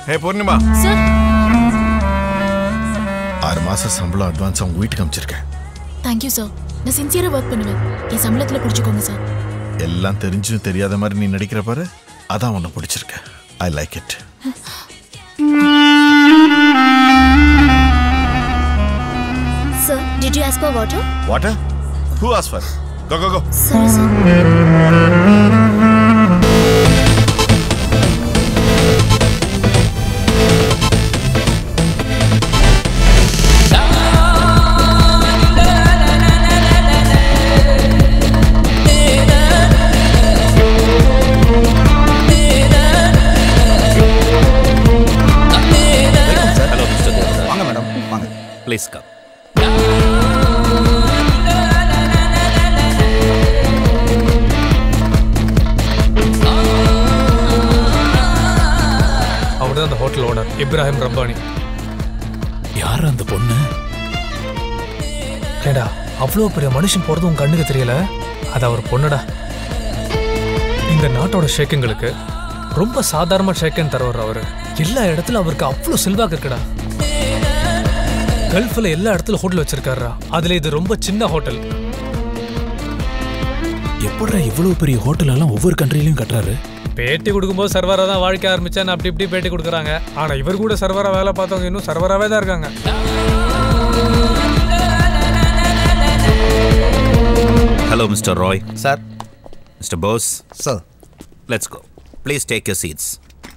ஹே Purnima sir ஆறு மாசம் சம்பளம் அட்வான்ஸ் உங்க வீட்டுக்கு அமைச்சிருக்கேன் தேங்க்யூ சார் நான் சின்சியரா ஒர்க் பண்ணுவேன் என் சம்பளத்துல பிடிச்சிக்கோங்க சார் எல்லாம் தெரிஞ்சும் தெரியாத மாதிரி நீ நடிக்கிற பாரு அதான் உன்னை பிடிச்சிருக்கு I like it Sir, did you ask for water? Water who ask for go go go Sorry, sir. Hello mister Devatha வாங்க மேடம் வாங்க ப்ளீஸ் கம் அவர் தான் அந்த ஹோட்டல் ஓனர் இப்ராஹிம் ரப்பானி யார் அந்த பொண்ணு ஏடா அவ்வளோ பெரிய மனுஷன் போகிறது உன் கண்ணுக்கு தெரியல அது அவர் பொண்ணுடா இந்த நாட்டோட ஷேக்குங்களுக்கு ரொம்ப சாதாரணமாக ஷேக்கன் தருவார் அவர் எல்லா இடத்துல அவருக்கு அவ்வளோ செல்வாக்கு இருக்குடா கல்ஃபில் எல்லா இடத்துல ஹோட்டல் வச்சிருக்காருடா அதில் இது ரொம்ப சின்ன ஹோட்டல் எப்படா இவ்வளவு பெரிய ஹோட்டல் எல்லாம் ஒவ்வொரு கண்ட்ரிலையும் கட்டுறாரு பேட்டி கொடுக்கும்போது சர்வராக தான் வாழ்க்கை ஆரம்பிச்சான்னு அப்படி இப்படி பேட்டி கொடுக்குறாங்க ஆனால் இவர் கூட சர்வராக வேலை பார்த்தவங்க இன்னும் சர்வராகவே தான் இருக்காங்க hello mister Roy sir mister Bose sir let's go please take your seats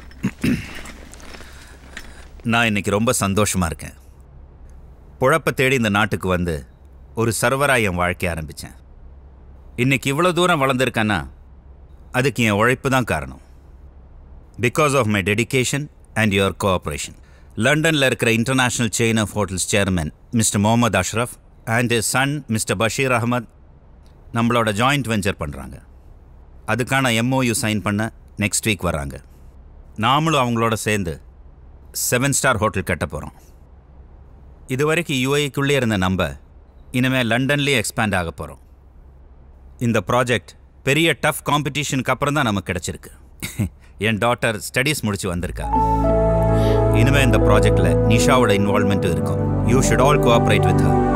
நான் இன்னைக்கு ரொம்ப சந்தோஷமா இருக்கேன் புழப்ப தேடி இந்த நாட்டுக்கு வந்து ஒரு சர்வராக என் வாழ்க்கைய ஆரம்பித்தேன் இன்னைக்கு இவ்வளோ தூரம் வளர்ந்துருக்கேன்னா அதுக்கு என் உழைப்பு தான் காரணம் because of my dedication and your cooperation லண்டனில் இருக்கிற international chain of hotels chairman mister Mohammed Ashraf and his son mister Basheer Ahmed நம்மளோட ஜாயிண்ட் வெஞ்சர் பண்ணுறாங்க அதுக்கான எம்ஓயு சைன் பண்ண நெக்ஸ்ட் வீக் வராங்க நாமளும் அவங்களோட சேர்ந்து செவன் ஸ்டார் ஹோட்டல் கட்ட போகிறோம் இது வரைக்கும் யூஏக்குள்ளே இருந்த நம்ம இனிமேல் லண்டன்லேயே எக்ஸ்பேண்ட் ஆக போகிறோம் இந்த ப்ராஜெக்ட் பெரிய டஃப் காம்படிஷனுக்கு அப்புறம் தான் நமக்கு கிடச்சிருக்கு என் டாட்டர் ஸ்டடீஸ் முடிச்சு வந்திருக்கா இனிமே இந்த ப்ராஜெக்டில் நிஷாவோட இன்வால்மெண்ட்டும் இருக்கும் you should all cooperate with her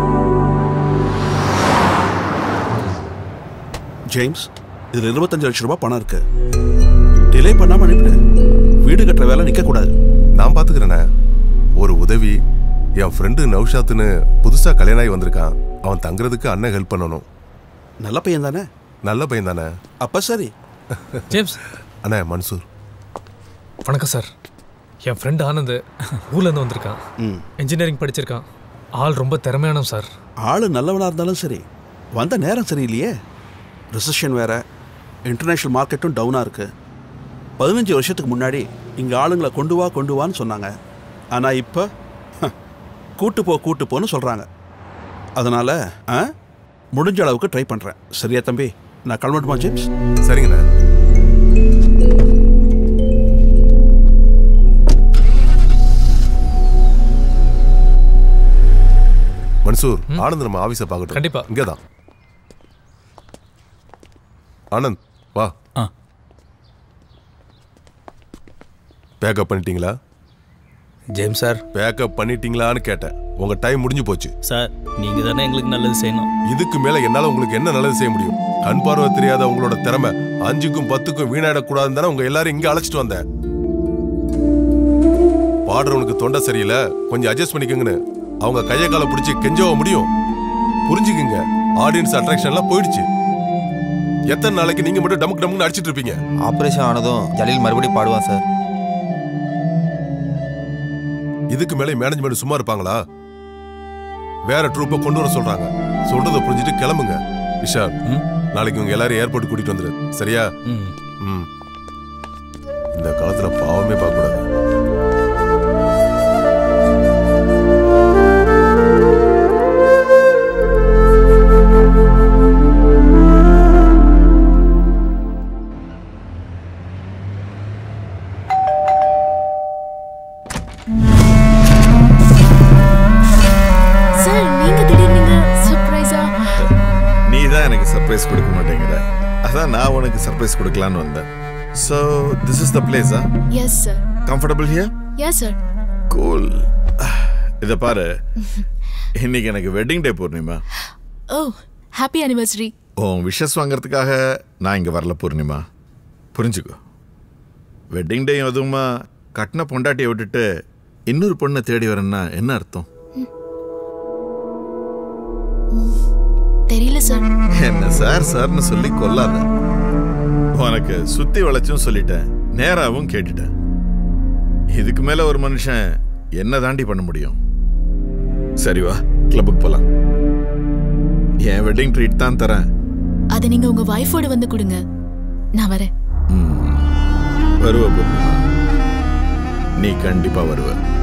James இதில் இருபத்தஞ்சு லட்சம் ரூபாய் பணம் இருக்கு டிலே பண்ணாமல் அனுப்பிடு வீடு கட்டுற வேலை நிற்கக்கூடாது நான் பாத்துக்கிறேனே ஒரு உதவி என் ஃப்ரெண்டு நௌஷாத்துன்னு புதுசா கல்யாணம் ஆகி வந்திருக்கான் அவன் தங்குறதுக்கு அண்ணன் ஹெல்ப் பண்ணணும் நல்ல பையன் தானே நல்ல பையன் தானே அப்போ சரி ஜேம்ஸ் அண்ணே மன்சூர் வணக்கம் சார் என் ஃப்ரெண்டு ஆனந்த் ஊர்லேருந்து வந்திருக்கான் ம் இன்ஜினியரிங் படிச்சிருக்கான் ஆள் ரொம்ப திறமையானவன் சார் ஆள் நல்லவனாக இருந்தாலும் சரி வந்த நேரம் சரியில்லையே ரிசெஷன் வேற இன்டர்நேஷ்னல் மார்க்கெட்டும் டவுனாக இருக்கு பதினஞ்சு வருஷத்துக்கு முன்னாடி இங்கே ஆளுங்களை கொண்டு வா கொண்டு வான்னு சொன்னாங்க ஆனால் இப்போ கூட்டு போ கூட்டு போன்னு சொல்கிறாங்க அதனால் ஆ முடிஞ்ச அளவுக்கு ட்ரை பண்ணுறேன் சரியா தம்பி நான் கிளம்பட்டுமா ஜேம்ஸ் சரிங்கண்ணே மன்சூர் ஆனந்த் நம்ம ஆபீஸை பார்க்கட்டும் கண்டிப்பா. இங்கதான் ஆனந்த் வா ஆ. பேக்கப் பண்ணிட்டீங்களா ஜேம்ஸ் சார் பேக்கப் பண்ணிட்டீங்களான்னு கேட்டேன் உங்க டைம் முடிஞ்சு போச்சு சார் நீங்கள் தானே எங்களுக்கு நல்லது செய்யணும் இதுக்கு மேல என்னால உங்களுக்கு என்ன நல்லது செய்ய முடியும் கண் பார்வை தெரியாத உங்களோட திறமை அஞ்சுக்கும் பத்துக்கும் வீணாயிடக்கூடாதுன்னு தானே உங்க எல்லாரும் இங்க அழைச்சிட்டு வந்தேன் பாடுறவனுக்கு தொண்டை சரியில்லை கொஞ்சம் அட்ஜஸ்ட் பண்ணிக்கோங்கன்னு அவங்க கையை காலை பிடிச்சி கெஞ்சவ முடியும் புரிஞ்சுக்குங்க ஆடியன்ஸ் அட்ராக்ஷன்லாம் போயிடுச்சு எத்தனை நாளைக்கு நீங்க மட்டும் டமுக்கு டமுக்குன்னு அடிச்சிட்டு இருப்பீங்க ஆப்ரேஷன் ஆனதும் ஜலீல் மறுபடியும் பாடுவான் சார் இதுக்கு மேலே மேனேஜ்மெண்ட் சும்மா இருப்பாங்களா வேற ட்ரூப்பை கொண்டு வர சொல்றாங்க சொல்றதை புரிஞ்சுட்டு கிளம்புங்க விஷால் நாளைக்கு உங்க எல்லாரும் ஏர்போர்ட் கூட்டிட்டு வந்துரு சரியா ம் ம் இந்த காலத்துல பாவமே பார்க்க கூடாது சார் நீங்க திடீர்னு சர்ப்ரைஸா நீ தான் எனக்கு சர்ப்ரைஸ் கொடுக்க மாட்டேங்கிற அதான் நான் உனக்கு சர்ப்ரைஸ் கொடுக்கலான்னு வந்தேன் ஸோ திஸ் இஸ் த பிளேஸா yes sir comfortable here ya sir cool இத பாரு இன்னைக்கு எனக்கு wedding day Poornima oh happy anniversary உன் விஷஸ் வாங்குறதுக்காக நான் இங்க வரல பூர்ணிமா புரிஞ்சுக்கோ வெட்டிங் டே அதுவுமா கட்டின பொண்டாட்டியை விட்டுட்டு இன்னொரு பொண்ணை தேடி வரேன்னா என்ன அர்த்தம் தெரியல சார் என்ன சார் சார்னு சொல்லி கொல்லாத உனக்கு சுத்தி வளைச்சும் சொல்லிட்டேன் நேராவும் கேட்டுட்டேன் இதுக்கு மேல ஒரு மனுஷன் என்ன தாண்டி பண்ண முடியும் சரி வா கிளப்புக்கு போலாம் என் வெட்டிங் ட்ரீட் தான் தரேன் அதை நீங்க உங்க வைஃபோட வந்து கொடுங்க நான் வரேன் வருவ பூர்ணிமா நீ கண்டிப்பா வருவ